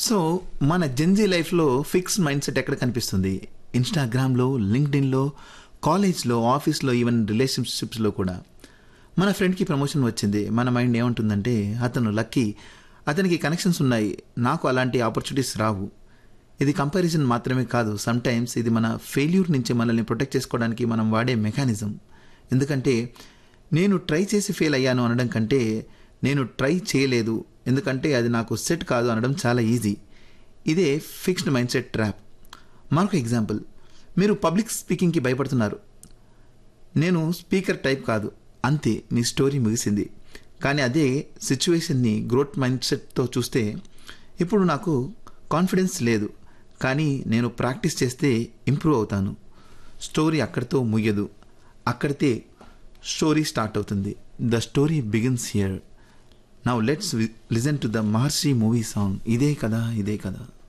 so మన Gen Z లైఫ్లో fixed mind set ఎక్కడ కనిపిస్తుంది ఇన్స్టాగ్రామ్లో లింక్డ్ఇన్లో కాలేజ్లో ఆఫీస్లో ఈవెన్ రిలేషన్షిప్స్లో కూడా మన ఫ్రెండ్కి ప్రమోషన్ వచ్చింది మన మైండ్ ఏముంటుందంటే అతను లక్కీ అతనికి కనెక్షన్స్ ఉన్నాయి నాకు అలాంటి ఆపర్చునిటీస్ రావు ఇది కంపారిజన్ మాత్రమే కాదు సమ్టైమ్స్ ఇది మన ఫెయిల్యూర్ నుంచి మనల్ని ప్రొటెక్ట్ చేసుకోవడానికి మనం వాడే మెకానిజం ఎందుకంటే నేను ట్రై చేసి ఫెయిల్ అయ్యాను అనడం కంటే నేను ట్రై చేయలేదు ఎందుకంటే అది నాకు సెట్ కాదు అనడం చాలా ఈజీ ఇదే ఫిక్స్డ్ మైండ్ సెట్ ట్రాప్ మరొక ఎగ్జాంపుల్ మీరు పబ్లిక్ స్పీకింగ్కి భయపడుతున్నారు నేను స్పీకర్ టైప్ కాదు అంతే మీ స్టోరీ ముగిసింది కానీ అదే సిచ్యువేషన్ని గ్రోత్ మైండ్ సెట్తో చూస్తే ఇప్పుడు నాకు కాన్ఫిడెన్స్ లేదు కానీ నేను ప్రాక్టీస్ చేస్తే ఇంప్రూవ్ అవుతాను స్టోరీ అక్కడితో ముగియదు అక్కడితే స్టోరీ స్టార్ట్ అవుతుంది the story begins here now let's listen to the Maharshi movie song ఇదే కదా ఇదే కదా